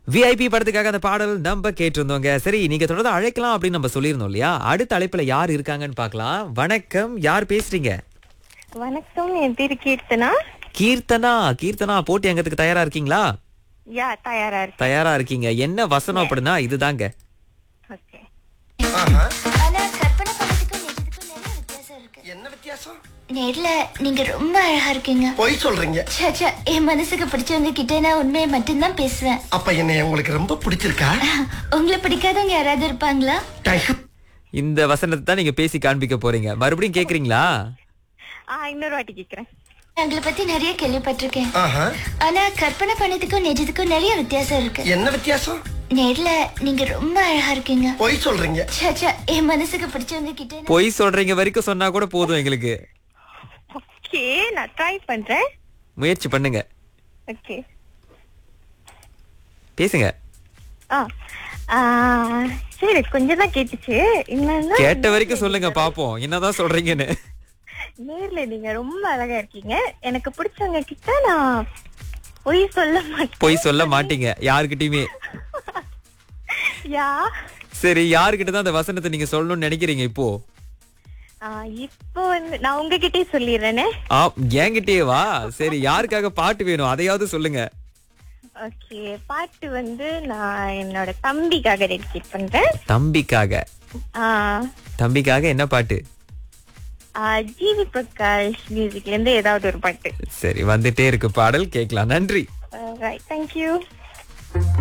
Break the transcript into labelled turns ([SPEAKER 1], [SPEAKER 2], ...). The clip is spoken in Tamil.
[SPEAKER 1] விஐபி படத்துக்காக அந்த பாடல் நம்ம கேட்டிருந்தோங்க சரி நீங்க தொடர்ந்து அழைக்கலாம் அப்படின்னு நம்ம சொல்லியிருந்தோம் இல்லையா அடுத்த அழைப்புல யார் இருக்காங்கன்னு பார்க்கலாம் வணக்கம் யார் பேசுறீங்க
[SPEAKER 2] வணக்கம் என் பேரு கீர்த்தனா
[SPEAKER 1] கீர்த்தனா கீர்த்தனா போட்டி அங்கத்துக்கு தயாரா இருக்கீங்களா
[SPEAKER 2] யா தயாரா இருக்கு
[SPEAKER 1] தயாரா இருக்கீங்க என்ன வசனம் அப்படின்னா இதுதாங்க
[SPEAKER 2] ஓகே
[SPEAKER 3] ஆனா கற்பனை பண்ணதுக்கும் நிஜத்துக்கும் நிறைய வித்தியாசம் இருக்கு
[SPEAKER 4] என்ன வித்தியாசம்
[SPEAKER 3] நேர்ல நீங்க ரொம்ப அழகா இருக்கீங்க
[SPEAKER 4] பொய் சொல்றீங்க
[SPEAKER 3] ச்சே, ச்சே, என் மனசுக்கு பிடிச்சவங்க கிட்ட நான் உண்மையை மட்டும்தான் பேசுவேன்
[SPEAKER 4] அப்ப என்ன உங்களுக்கு ரொம்ப பிடிச்சிருக்கா
[SPEAKER 3] உங்களை பிடிக்காதவங்க யாராவது இருப்பாங்களா
[SPEAKER 4] டேய்,
[SPEAKER 1] இந்த வசனத்தை தான் நீங்க பேசி காண்பிக்க போறீங்க மறுபடியும் கேக்குறீங்களா
[SPEAKER 2] ஆ இன்னொரு வாட்டி கேக்குறேன்
[SPEAKER 3] உங்களை பத்தி நிறைய கேள்விப்பட்டிருக்கேன்
[SPEAKER 4] ஆஹா.
[SPEAKER 3] ஆனா கற்பனை பண்ணதுக்கும் நிஜத்துக்கும் நிறைய வித்தியாசம் இருக்கு
[SPEAKER 4] என்ன வித்தியாசம்
[SPEAKER 3] நேர்ல நீங்க ரொம்ப அழகா இருக்கீங்க
[SPEAKER 4] பொய் சொல்றீங்க
[SPEAKER 3] ச்சே, ச்சே, என் மனசுக்கு பிடிச்சவங்க கிட்ட நான்
[SPEAKER 1] பொய் சொல்றீங்க வரைக்கும் சொன்னா கூட போதும் எங்களுக்கு
[SPEAKER 2] ஓகே நான் ட்ரை பண்றேன்
[SPEAKER 1] முயற்சி பண்ணுங்க
[SPEAKER 2] ஓகே
[SPEAKER 1] பேசுங்க
[SPEAKER 2] ஆ ஆ, சரி கொஞ்சம் தான் கேட்டுச்சு இன்னும்
[SPEAKER 1] கேட்ட வரைக்கும் சொல்லுங்க பாப்போம் என்னதான் சொல்றீங்கன்னு
[SPEAKER 2] நேர்ல நீங்க ரொம்ப அழகா இருக்கீங்க எனக்கு பிடிச்சவங்க கிட்ட நான் பொய் சொல்ல மாட்டேன்
[SPEAKER 1] பொய் சொல்ல மாட்டீங்க யாருக்கிட்டயுமே
[SPEAKER 2] யா
[SPEAKER 1] சரி யாருக்கிட்ட தான் அந்த வசனத்தை நீங்க சொல்லணும்னு நினைக்கிறீங்க இப்போ
[SPEAKER 2] ஆ, இப்போ வந்து நான் உங்ககிட்டயே சொல்லிடுறேனே
[SPEAKER 1] ஆ என்கிட்டயே வா சரி யாருக்காக பாட்டு வேணும் அதையாவது சொல்லுங்க
[SPEAKER 2] ஓகே பாட்டு வந்து நான் என்னோட தம்பிக்காக டெடிகேட் பண்றேன்
[SPEAKER 1] தம்பிக்காக
[SPEAKER 2] ஆ,
[SPEAKER 1] தம்பிக்காக என்ன பாட்டு
[SPEAKER 2] ஆ, ஜிவி பிரகாஷ் மியூசிக்ல இருந்து ஏதாவது ஒரு பாட்டு
[SPEAKER 1] சரி வந்துட்டே இருக்கு பாடல் கேட்கலாம் நன்றி
[SPEAKER 2] ரைட் தேங்க்யூ